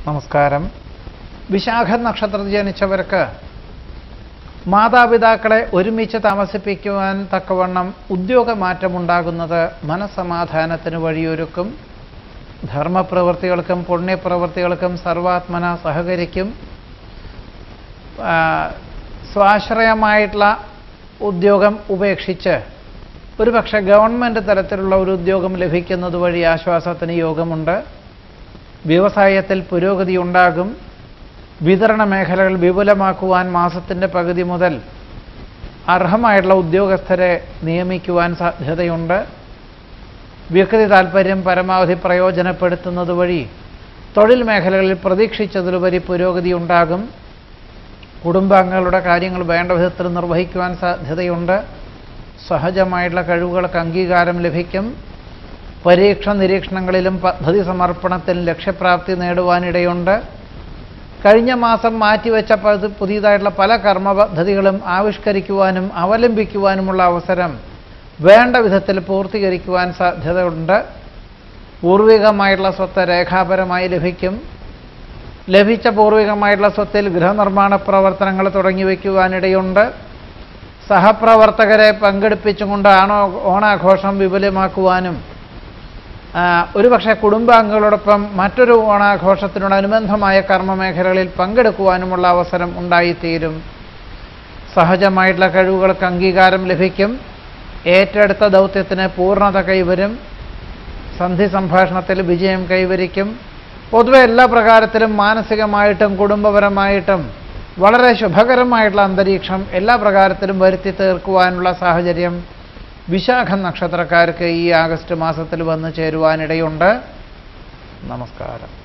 നമസ്കാരം വിശാഖ നക്ഷത്രത്തിൽ ജനിച്ചവർക്ക് മാതാപിതാക്കളെ ഒരുമിച്ച് താമസിപ്പിക്കുവാൻ തക്കവണ്ണം ഉദ്യോഗമാറ്റമുണ്ടാകുന്നത് മനസ്സമാധാനത്തിന് വഴിയൊരുക്കും ധർമ്മപ്രവൃത്തികൾക്കും പുണ്യപ്രവൃത്തികൾക്കും സർവാത്മന സഹകരിക്കും ആ, സ്വാശ്രയമായിട്ടുള്ള ഉദ്യോഗം ഉപേക്ഷിച്ച് ഒരുപക്ഷെ ഗവൺമെൻറ് തലത്തിലുള്ള ഒരു ഉദ്യോഗം ലഭിക്കുന്നത് വഴി ആശ്വാസത്തിന് യോഗമുണ്ട് വ്യവസായത്തിൽ പുരോഗതി ഉണ്ടാകും വിതരണ മേഖലകൾ വിപുലമാക്കുവാൻ മാസത്തിൻ്റെ പകുതി മുതൽ അർഹമായിട്ടുള്ള ഉദ്യോഗസ്ഥരെ നിയമിക്കുവാൻ സാധ്യതയുണ്ട് വ്യക്തി താൽപ്പര്യം പരമാവധി പ്രയോജനപ്പെടുത്തുന്നത് വഴി തൊഴിൽ മേഖലകളിൽ പ്രതീക്ഷിച്ചതിലുപരി പുരോഗതി ഉണ്ടാകും കുടുംബാംഗങ്ങളുടെ കാര്യങ്ങൾ വേണ്ട വിധത്തിൽ നിർവഹിക്കുവാൻ സാധ്യതയുണ്ട് സഹജമായിട്ടുള്ള കഴിവുകൾക്ക് അംഗീകാരം ലഭിക്കും പരീക്ഷ നിരീക്ഷണങ്ങളിലും പദ്ധതി സമർപ്പണത്തിലും ലക്ഷ്യപ്രാപ്തി നേടുവാനിടയുണ്ട് കഴിഞ്ഞ മാസം മാറ്റിവെച്ച പത് പുതിയതായിട്ടുള്ള പല കർമ്മ പദ്ധതികളും ആവിഷ്കരിക്കുവാനും അവലംബിക്കുവാനുമുള്ള അവസരം വേണ്ട വിധത്തിൽ പൂർത്തീകരിക്കുവാൻ സാധ്യതയുണ്ട് പൂർവികമായിട്ടുള്ള സ്വത്ത് രേഖാപരമായി ലഭിക്കും ലഭിച്ച പൂർവികമായിട്ടുള്ള സ്വത്തിൽ ഗൃഹനിർമ്മാണ പ്രവർത്തനങ്ങൾ തുടങ്ങി വയ്ക്കുവാനിടയുണ്ട് സഹപ്രവർത്തകരെ പങ്കെടുപ്പിച്ചുകൊണ്ട് ആണോ ഓണാഘോഷം വിപുലമാക്കുവാനും ആ, ഒരുപക്ഷെ കുടുംബാംഗങ്ങളോടൊപ്പം മറ്റൊരു ഓണാഘോഷത്തിനോടനുബന്ധമായ കർമ്മമേഖലകളിൽ പങ്കെടുക്കുവാനുമുള്ള അവസരം ഉണ്ടായിത്തീരും സഹജമായിട്ടുള്ള കഴിവുകൾക്ക് അംഗീകാരം ലഭിക്കും ഏറ്റെടുത്ത ദൗത്യത്തിന് പൂർണ്ണത കൈവരും സന്ധി സംഭാഷണത്തിൽ വിജയം കൈവരിക്കും പൊതുവെ എല്ലാ പ്രകാരത്തിലും മാനസികമായിട്ടും കുടുംബപരമായിട്ടും വളരെ ശുഭകരമായിട്ടുള്ള അന്തരീക്ഷം എല്ലാ പ്രകാരത്തിലും വരുത്തി തീർക്കുവാനുള്ള സാഹചര്യം വിശാഖ നക്ഷത്രക്കാർക്ക് ഈ ആഗസ്റ്റ് മാസത്തിൽ വന്നു ചേരുവാനിടയുണ്ട് നമസ്കാരം